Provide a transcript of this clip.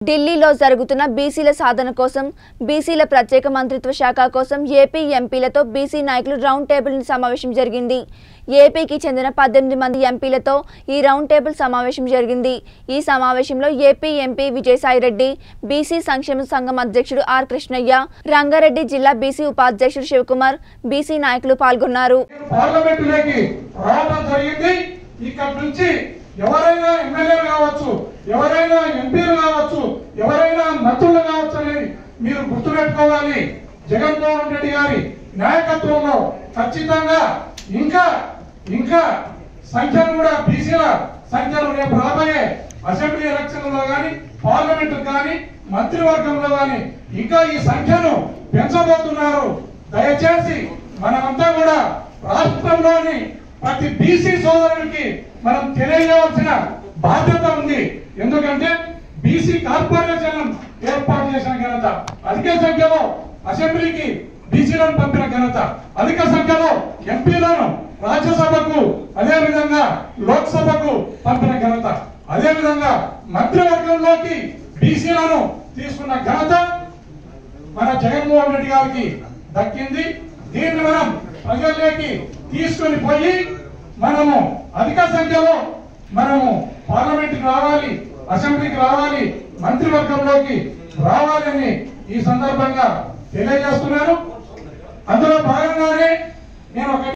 ఢిల్లీలో జరుగుతున్న బీసీల సాధన కోసం బీసీల ప్రత్యేక మంత్రిత్వ శాఖ కోసం ఏపీ ఎంపీలతో బీసీ నాయకులు రౌండ్ టేబుల్ సమావేశం జరిగింది ఏపీకి చెందిన పద్దెనిమిది మంది ఎంపీలతో ఈ రౌండ్ టేబుల్ సమావేశం జరిగింది ఈ సమావేశంలో ఏపీ ఎంపీ విజయసాయిరెడ్డి బీసీ సంక్షేమ సంఘం అధ్యక్షుడు ఆర్ కృష్ణయ్య రంగారెడ్డి జిల్లా బీసీ ఉపాధ్యక్షుడు శివకుమార్ బీసీ నాయకులు పాల్గొన్నారు పార్లమెంటులోకి రావడం జరిగింది ఇక్కడ నుంచి ఎవరైనా ఎమ్మెల్యేలు కావచ్చు ఎవరైనా ఎంపీలు కావచ్చు ఎవరైనా మంత్రులు కావచ్చు అనేది మీరు గుర్తుపెట్టుకోవాలి జగన్మోహన్ రెడ్డి గారి నాయకత్వంలో ఖచ్చితంగా ఇంకా ఇంకా సంఖ్యను కూడా బీసీల సంఖ్యను రేపు రాబోయే అసెంబ్లీ ఎలక్షన్లలో కానీ పార్లమెంట్ కానీ మంత్రివర్గంలో కానీ ఇంకా ఈ సంఖ్యను పెంచబోతున్నారు దయచేసి మనమంతా కూడా రాష్ట్రంలోని ప్రతి బీసీ సోదరుడికి మనం తెలియజేయవలసిన బాధ్యత ఉంది ఎందుకంటే బీసీ కార్పొరేషన్ ఏర్పాటు చేసిన ఘనత అధిక సంఖ్యలో అసెంబ్లీకి బీసీలను పంపిన ఘనత అధిక సంఖ్యలో ఎంపీలను రాజ్యసభకు అదే విధంగా లోక్సభకు పంపిన ఘనత అదే విధంగా మంత్రివర్గంలోకి బీసీలను తీసుకున్న ఘనత మన జగన్మోహన్ రెడ్డి గారికి దక్కింది దీన్ని మనం ప్రజల్లోకి తీసుకొని పోయి మనము అధిక సంఖ్యలో మనము పార్లమెంట్ రావాలి అసెంబ్లీకి రావాలి మంత్రివర్గంలోకి రావాలని ఈ సందర్భంగా తెలియజేస్తున్నాను అందులో భాగంగానే నేను ఒక